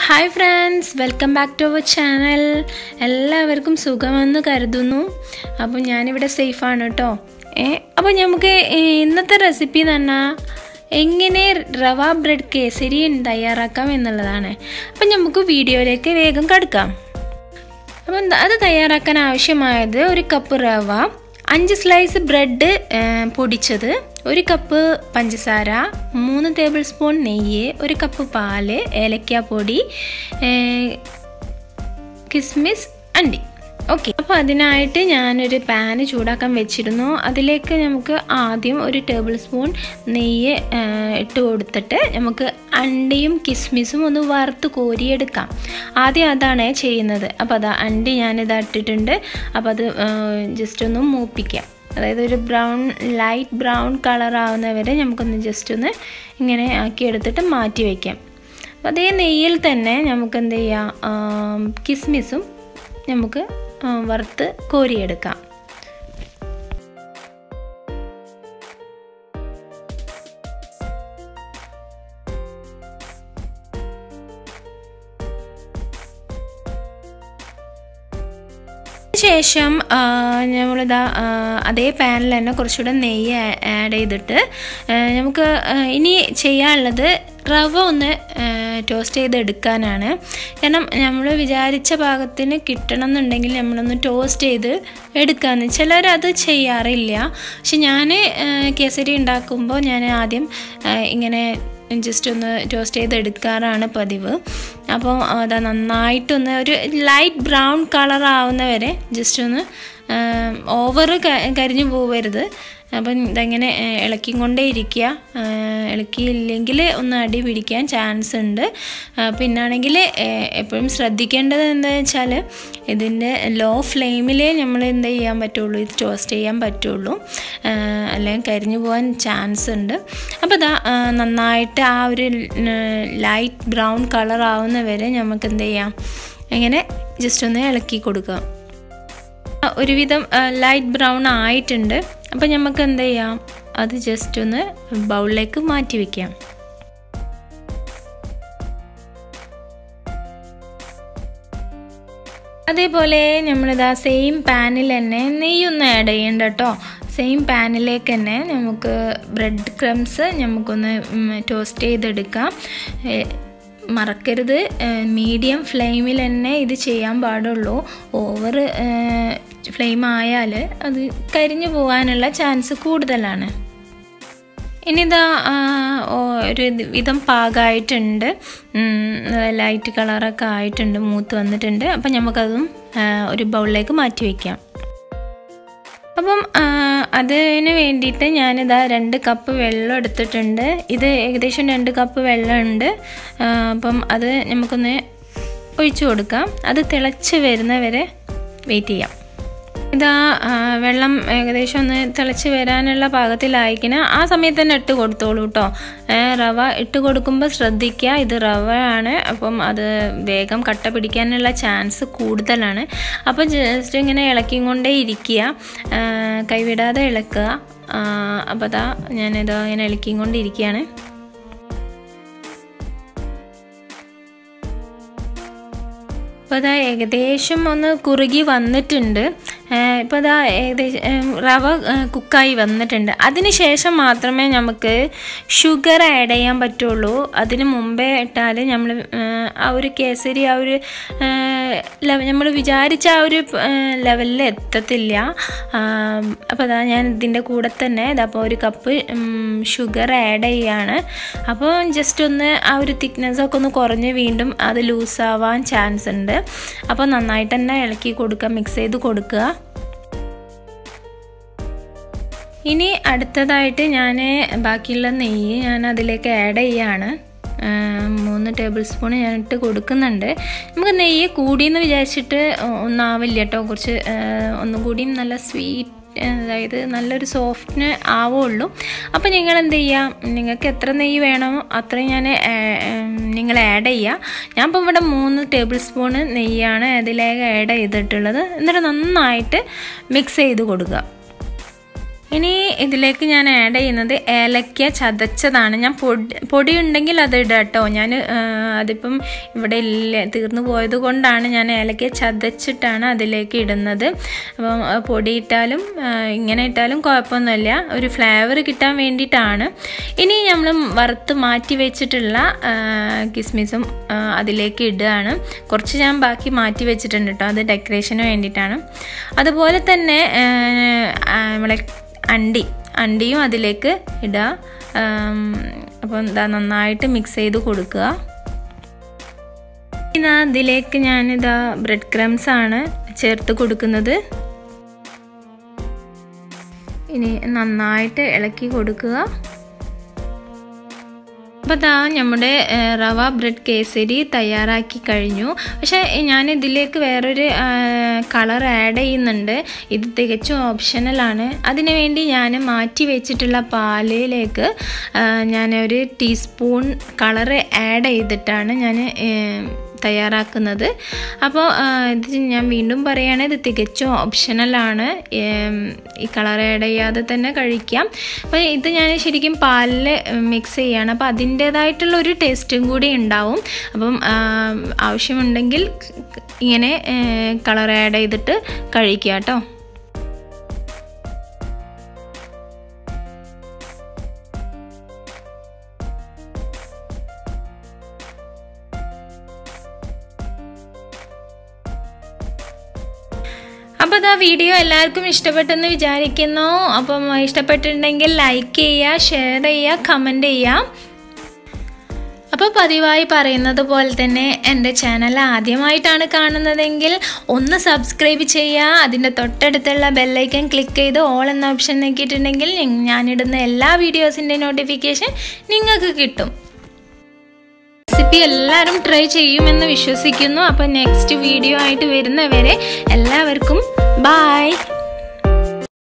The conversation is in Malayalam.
hi friends welcome back to our channel എല്ലാവർക്കും സുഖമെന്ന് കരുതുന്നു അപ്പോൾ ഞാനിവിടെ സേഫാണ് കേട്ടോ ഏ അപ്പോൾ നമുക്ക് ഇന്നത്തെ റെസിപ്പി തന്നെ എങ്ങനെ റവ ബ്രെഡ് കേസരി തയ്യാറാക്കാം എന്നുള്ളതാണ് അപ്പം നമുക്ക് വീഡിയോയിലേക്ക് വേഗം കടക്കാം അപ്പം അത് തയ്യാറാക്കാൻ ആവശ്യമായത് ഒരു കപ്പ് റവ അഞ്ച് സ്ലൈസ് ബ്രെഡ് പൊടിച്ചത് ഒരു കപ്പ് പഞ്ചസാര മൂന്ന് ടേബിൾ സ്പൂൺ നെയ്യ് ഒരു കപ്പ് പാല് ഏലക്കാപ്പൊടി കിസ്മിസ് അണ്ടി ഓക്കെ അപ്പോൾ അതിനായിട്ട് ഞാനൊരു പാന് ചൂടാക്കാൻ വെച്ചിരുന്നു അതിലേക്ക് നമുക്ക് ആദ്യം ഒരു ടേബിൾ സ്പൂൺ നെയ്യ് ഇട്ട് കൊടുത്തിട്ട് നമുക്ക് അണ്ടിയും കിസ്മിസും ഒന്ന് വറുത്ത് കോരിയെടുക്കാം ആദ്യം അതാണ് ചെയ്യുന്നത് അപ്പോൾ അത് അണ്ടി ഞാനിത് ഇട്ടിട്ടുണ്ട് അപ്പോൾ അത് ജസ്റ്റ് ഒന്ന് മൂപ്പിക്കാം അതായത് ഒരു ബ്രൗൺ ലൈറ്റ് ബ്രൗൺ കളർ ആവുന്നവരെ നമുക്കൊന്ന് ജസ്റ്റ് ഒന്ന് ഇങ്ങനെ ആക്കി എടുത്തിട്ട് മാറ്റി വയ്ക്കാം അതേ നെയ്യിൽ തന്നെ നമുക്ക് എന്ത് ചെയ്യാം കിസ്മിസും നമുക്ക് വറുത്ത് കോരിയെടുക്കാം ശേഷം നമ്മളിതാ അതേ പാനിൽ തന്നെ കുറച്ചുകൂടെ നെയ്യ് ആഡ് ചെയ്തിട്ട് നമുക്ക് ഇനി ചെയ്യാനുള്ളത് റവ ഒന്ന് ടോസ്റ്റ് ചെയ്ത് എടുക്കാനാണ് കാരണം നമ്മൾ വിചാരിച്ച പാകത്തിന് കിട്ടണം എന്നുണ്ടെങ്കിൽ നമ്മളൊന്ന് ടോസ്റ്റ് ചെയ്ത് എടുക്കാമെന്ന് ചിലരത് ചെയ്യാറില്ല പക്ഷെ ഞാൻ കേസരി ഉണ്ടാക്കുമ്പോൾ ഞാൻ ആദ്യം ഇങ്ങനെ ജസ്റ്റ് ഒന്ന് ടോസ്റ്റ് ചെയ്ത് എടുക്കാറാണ് പതിവ് അപ്പോൾ അത് നന്നായിട്ടൊന്ന് ഒരു ലൈറ്റ് ബ്രൗൺ കളർ ആവുന്നവരെ ജസ്റ്റ് ഒന്ന് ഓവർ കരിഞ്ഞു പോവരുത് അപ്പം ഇതങ്ങനെ ഇളക്കിക്കൊണ്ടേ ഇരിക്കുക ഇളക്കിയില്ലെങ്കിൽ ഒന്ന് അടി പിടിക്കാൻ ചാൻസ് ഉണ്ട് പിന്നാണെങ്കിൽ എപ്പോഴും ശ്രദ്ധിക്കേണ്ടത് എന്താ വെച്ചാൽ ഇതിൻ്റെ ലോ ഫ്ലെയിമിലേ നമ്മൾ എന്ത് ചെയ്യാൻ പറ്റുള്ളൂ ഇത് ടോസ്റ്റ് ചെയ്യാൻ പറ്റുള്ളൂ അല്ലെങ്കിൽ കരിഞ്ഞു പോകാൻ ചാൻസ് ഉണ്ട് അപ്പോൾ ഇതാ നന്നായിട്ട് ആ ഒരു ലൈറ്റ് ബ്രൗൺ കളർ ആവുന്ന വരെ നമുക്ക് എന്ത് ചെയ്യാം ഇങ്ങനെ ജസ്റ്റ് ഒന്ന് ഇളക്കി കൊടുക്കാം ഒരുവിധം ലൈറ്റ് ബ്രൗൺ ആയിട്ടുണ്ട് അപ്പോൾ നമുക്ക് എന്ത് ചെയ്യാം അത് ജസ്റ്റ് ഒന്ന് ബൗളിലേക്ക് മാറ്റി വയ്ക്കാം അതേപോലെ നമ്മളിതാ സെയിം പാനിൽ തന്നെ നെയ്യൊന്ന് ആഡ് ചെയ്യണ്ട കേട്ടോ സെയിം പാനിലേക്ക് തന്നെ നമുക്ക് ബ്രെഡ് ക്രംസ് നമുക്കൊന്ന് ടോസ്റ്റ് ചെയ്തെടുക്കാം മറക്കരുത് മീഡിയം ഫ്ലെയിമിൽ തന്നെ ഇത് ചെയ്യാൻ പാടുള്ളൂ ഓവർ ഫ്ലെയിം ആയാൽ അത് കരിഞ്ഞു പോകാനുള്ള ചാൻസ് കൂടുതലാണ് ഇനിതാ ഒരു വിധം പാകമായിട്ടുണ്ട് ലൈറ്റ് കളറൊക്കെ ആയിട്ടുണ്ട് മൂത്ത് വന്നിട്ടുണ്ട് അപ്പം നമുക്കതും ഒരു ബൗളിലേക്ക് മാറ്റി വയ്ക്കാം അപ്പം അതിന് വേണ്ടിയിട്ട് ഞാനിതാ രണ്ട് കപ്പ് വെള്ളം എടുത്തിട്ടുണ്ട് ഇത് ഏകദേശം രണ്ട് കപ്പ് വെള്ളമുണ്ട് അപ്പം അത് നമുക്കൊന്ന് ഒഴിച്ചു കൊടുക്കാം അത് തിളച്ച് വരുന്നവരെ വെയിറ്റ് ചെയ്യാം ഇതാ വെള്ളം ഏകദേശം ഒന്ന് തിളച്ച് വരാനുള്ള പാകത്തിലായിക്കണം ആ സമയത്ത് തന്നെ ഇട്ട് കൊടുത്തോളൂ കേട്ടോ റവ ഇട്ട് കൊടുക്കുമ്പോൾ ശ്രദ്ധിക്കുക ഇത് റവ ആണ് അപ്പം അത് വേഗം കട്ട പിടിക്കാനുള്ള ചാൻസ് കൂടുതലാണ് അപ്പോൾ ജസ്റ്റ് ഇങ്ങനെ ഇളക്കിയും കൊണ്ടേ ഇരിക്കുക കൈവിടാതെ ഇളക്കുക അപ്പോൾ അതാ ഞാനിതാ ഇങ്ങനെ ഇളക്കിയും കൊണ്ടിരിക്കുകയാണ് അപ്പോൾ അതാ ഏകദേശം ഒന്ന് കുറുകി വന്നിട്ടുണ്ട് ഇപ്പോൾ അതാ ഏകദേശം റവ കുക്കായി വന്നിട്ടുണ്ട് അതിന് ശേഷം മാത്രമേ നമുക്ക് ഷുഗർ ആഡ് ചെയ്യാൻ പറ്റുള്ളൂ അതിന് മുമ്പേ ഇട്ടാൽ നമ്മൾ ആ ഒരു കേസരി ആ ഒരു നമ്മൾ വിചാരിച്ച ആ ഒരു ലെവലിൽ എത്തത്തില്ല അപ്പോൾ അതാ ഞാൻ ഇതിൻ്റെ കൂടെ തന്നെ ഇതപ്പോൾ ഒരു കപ്പ് ഷുഗർ ആഡ് ചെയ്യാണ് അപ്പോൾ ജസ്റ്റ് ഒന്ന് ആ ഒരു തിക്നെസ്സൊക്കെ ഒന്ന് കുറഞ്ഞ് വീണ്ടും അത് ലൂസാവാൻ ചാൻസ് ഉണ്ട് അപ്പോൾ നന്നായിട്ട് തന്നെ ഇളക്കി കൊടുക്കുക മിക്സ് ചെയ്ത് കൊടുക്കുക ഇനി അടുത്തതായിട്ട് ഞാൻ ബാക്കിയുള്ള നെയ്യ് ഞാൻ അതിലേക്ക് ആഡ് ചെയ്യാണ് മൂന്ന് ടേബിൾ സ്പൂൺ ഞാൻ ഇട്ട് കൊടുക്കുന്നുണ്ട് നമുക്ക് നെയ്യ് കൂടിയെന്ന് വിചാരിച്ചിട്ട് ഒന്നാവില്ല കേട്ടോ കുറച്ച് ഒന്നും കൂടിയും നല്ല സ്വീറ്റ് അതായത് നല്ലൊരു സോഫ്റ്റിന് ആവുള്ളൂ അപ്പോൾ നിങ്ങൾ എന്ത് ചെയ്യുക നിങ്ങൾക്ക് എത്ര നെയ്യ് വേണമോ അത്രയും ഞാൻ നിങ്ങൾ ആഡ് ചെയ്യുക ഞാൻ ഇപ്പോൾ ഇവിടെ മൂന്ന് ടേബിൾ സ്പൂണ് നെയ്യാണ് അതിലേക്ക് ആഡ് ചെയ്തിട്ടുള്ളത് എന്നിട്ട് നന്നായിട്ട് മിക്സ് ചെയ്ത് കൊടുക്കുക ഇനി ഇതിലേക്ക് ഞാൻ ആഡ് ചെയ്യുന്നത് ഏലക്ക ചതച്ചതാണ് ഞാൻ പൊടി പൊടി ഉണ്ടെങ്കിൽ അത് ഇടാം കേട്ടോ ഞാൻ അതിപ്പം ഇവിടെ ഇല്ല തീർന്നു പോയത് കൊണ്ടാണ് ഞാൻ ഏലക്ക ചതച്ചിട്ടാണ് അതിലേക്ക് ഇടുന്നത് അപ്പം പൊടി ഇട്ടാലും ഇങ്ങനെ ഇട്ടാലും കുഴപ്പമൊന്നുമില്ല ഒരു ഫ്ലേവർ കിട്ടാൻ വേണ്ടിയിട്ടാണ് ഇനി നമ്മൾ വറുത്ത് മാറ്റി വെച്ചിട്ടുള്ള കിസ്മിസും അതിലേക്ക് ഇടുകയാണ് കുറച്ച് ഞാൻ ബാക്കി മാറ്റി വെച്ചിട്ടുണ്ട് കേട്ടോ അത് ഡെക്കറേഷന് വേണ്ടിയിട്ടാണ് അതുപോലെ തന്നെ നമ്മളെ അണ്ടി അണ്ടിയും അതിലേക്ക് ഇടുക അപ്പം എന്താ നന്നായിട്ട് മിക്സ് ചെയ്ത് കൊടുക്കുക ഇതാ അതിലേക്ക് ഞാനിതാ ബ്രെഡ് ക്രംസ് ആണ് ചേർത്ത് കൊടുക്കുന്നത് ഇനി നന്നായിട്ട് ഇളക്കി കൊടുക്കുക അപ്പോൾ ദാ നമ്മുടെ റവ ബ്രെഡ് കേസരി തയ്യാറാക്കി കഴിഞ്ഞു പക്ഷേ ഞാൻ ഇതിലേക്ക് വേറൊരു കളർ ആഡ് ചെയ്യുന്നുണ്ട് ഇത് തികച്ചും ഓപ്ഷണലാണ് അതിനു വേണ്ടി ഞാൻ മാറ്റി വെച്ചിട്ടുള്ള പാലിലേക്ക് ഞാൻ ഒരു ടീസ്പൂൺ കളർ ആഡ് ചെയ്തിട്ടാണ് ഞാൻ തയ്യാറാക്കുന്നത് അപ്പോൾ ഇത് ഞാൻ വീണ്ടും പറയുകയാണ് ഇത് തികച്ചും ഓപ്ഷണലാണ് ഈ കളർ ആഡ് ചെയ്യാതെ തന്നെ കഴിക്കാം അപ്പോൾ ഇത് ഞാൻ ശരിക്കും പാലിൽ മിക്സ് ചെയ്യുകയാണ് അപ്പോൾ അതിൻ്റേതായിട്ടുള്ള ഒരു ടേസ്റ്റും കൂടി ഉണ്ടാവും അപ്പം ആവശ്യമുണ്ടെങ്കിൽ ഇങ്ങനെ കളർ ആഡ് ചെയ്തിട്ട് കഴിക്കുക കേട്ടോ അപ്പോൾ ഇതാ വീഡിയോ എല്ലാവർക്കും ഇഷ്ടപ്പെട്ടെന്ന് വിചാരിക്കുന്നു അപ്പം ഇഷ്ടപ്പെട്ടിട്ടുണ്ടെങ്കിൽ ലൈക്ക് ചെയ്യുക ഷെയർ ചെയ്യുക കമൻറ്റ് ചെയ്യുക അപ്പോൾ പതിവായി പറയുന്നത് പോലെ തന്നെ എൻ്റെ ചാനൽ ആദ്യമായിട്ടാണ് കാണുന്നതെങ്കിൽ ഒന്ന് സബ്സ്ക്രൈബ് ചെയ്യുക അതിൻ്റെ തൊട്ടടുത്തുള്ള ബെല്ലൈക്കൻ ക്ലിക്ക് ചെയ്ത് ഓൾ എന്ന ഓപ്ഷൻ നോക്കിയിട്ടുണ്ടെങ്കിൽ ഞാനിടുന്ന എല്ലാ വീഡിയോസിൻ്റെ നോട്ടിഫിക്കേഷൻ നിങ്ങൾക്ക് കിട്ടും റെസിപ്പി എല്ലാവരും ട്രൈ ചെയ്യുമെന്ന് വിശ്വസിക്കുന്നു അപ്പോൾ നെക്സ്റ്റ് വീഡിയോ ആയിട്ട് വരുന്നവരെ എല്ലാവർക്കും